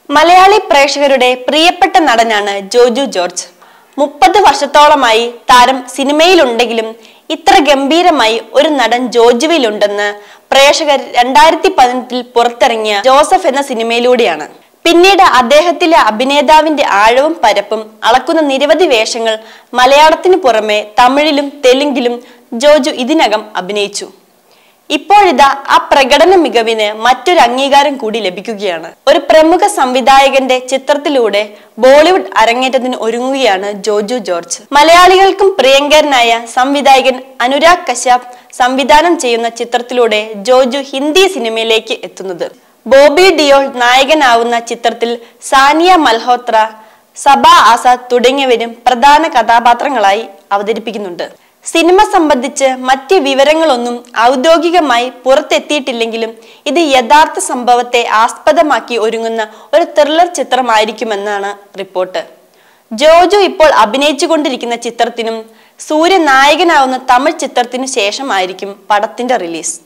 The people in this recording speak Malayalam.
മലയാളി പ്രേക്ഷകരുടെ പ്രിയപ്പെട്ട നടനാണ് ജോജു ജോർജ് മുപ്പത് വർഷത്തോളമായി താരം സിനിമയിലുണ്ടെങ്കിലും ഇത്ര ഗംഭീരമായി ഒരു നടൻ ജോജുവിലുണ്ടെന്ന് പ്രേക്ഷകർ രണ്ടായിരത്തി പതിനെട്ടിൽ പുറത്തിറങ്ങിയ ജോസഫ് എന്ന സിനിമയിലൂടെയാണ് പിന്നീട് അദ്ദേഹത്തിലെ അഭിനേതാവിന്റെ ആഴവും പരപ്പും അളക്കുന്ന നിരവധി വേഷങ്ങൾ മലയാളത്തിനു പുറമെ തമിഴിലും തെലുങ്കിലും ജോജു ഇതിനകം അഭിനയിച്ചു ഇപ്പോഴിതാ ആ പ്രകടന മികവിന് മറ്റൊരു അംഗീകാരം കൂടി ലഭിക്കുകയാണ് ഒരു പ്രമുഖ സംവിധായകന്റെ ചിത്രത്തിലൂടെ ബോളിവുഡ് അരങ്ങേറ്റത്തിന് ഒരുങ്ങുകയാണ് ജോജു ജോർജ് മലയാളികൾക്കും പ്രിയങ്കരനായ സംവിധായകൻ അനുരാഗ് കശ്യപ് സംവിധാനം ചെയ്യുന്ന ചിത്രത്തിലൂടെ ജോജു ഹിന്ദി സിനിമയിലേക്ക് എത്തുന്നത് ബോബി ഡിയോൾ നായകനാവുന്ന ചിത്രത്തിൽ സാനിയ മൽഹോത്ര സബ ആസാദ് തുടങ്ങിയവരും പ്രധാന കഥാപാത്രങ്ങളായി അവതരിപ്പിക്കുന്നുണ്ട് സിനിമ സംബന്ധിച്ച് മറ്റ് വിവരങ്ങളൊന്നും ഔദ്യോഗികമായി പുറത്തെത്തിയിട്ടില്ലെങ്കിലും ഇത് യഥാർത്ഥ സംഭവത്തെ ആസ്പദമാക്കി ഒരുങ്ങുന്ന ഒരു ത്രില്ലർ ചിത്രമായിരിക്കുമെന്നാണ് റിപ്പോർട്ട് ജോജു ഇപ്പോൾ അഭിനയിച്ചുകൊണ്ടിരിക്കുന്ന ചിത്രത്തിനും സൂര്യ നായകനാവുന്ന തമിഴ് ചിത്രത്തിനു ശേഷമായിരിക്കും പടത്തിന്റെ റിലീസ്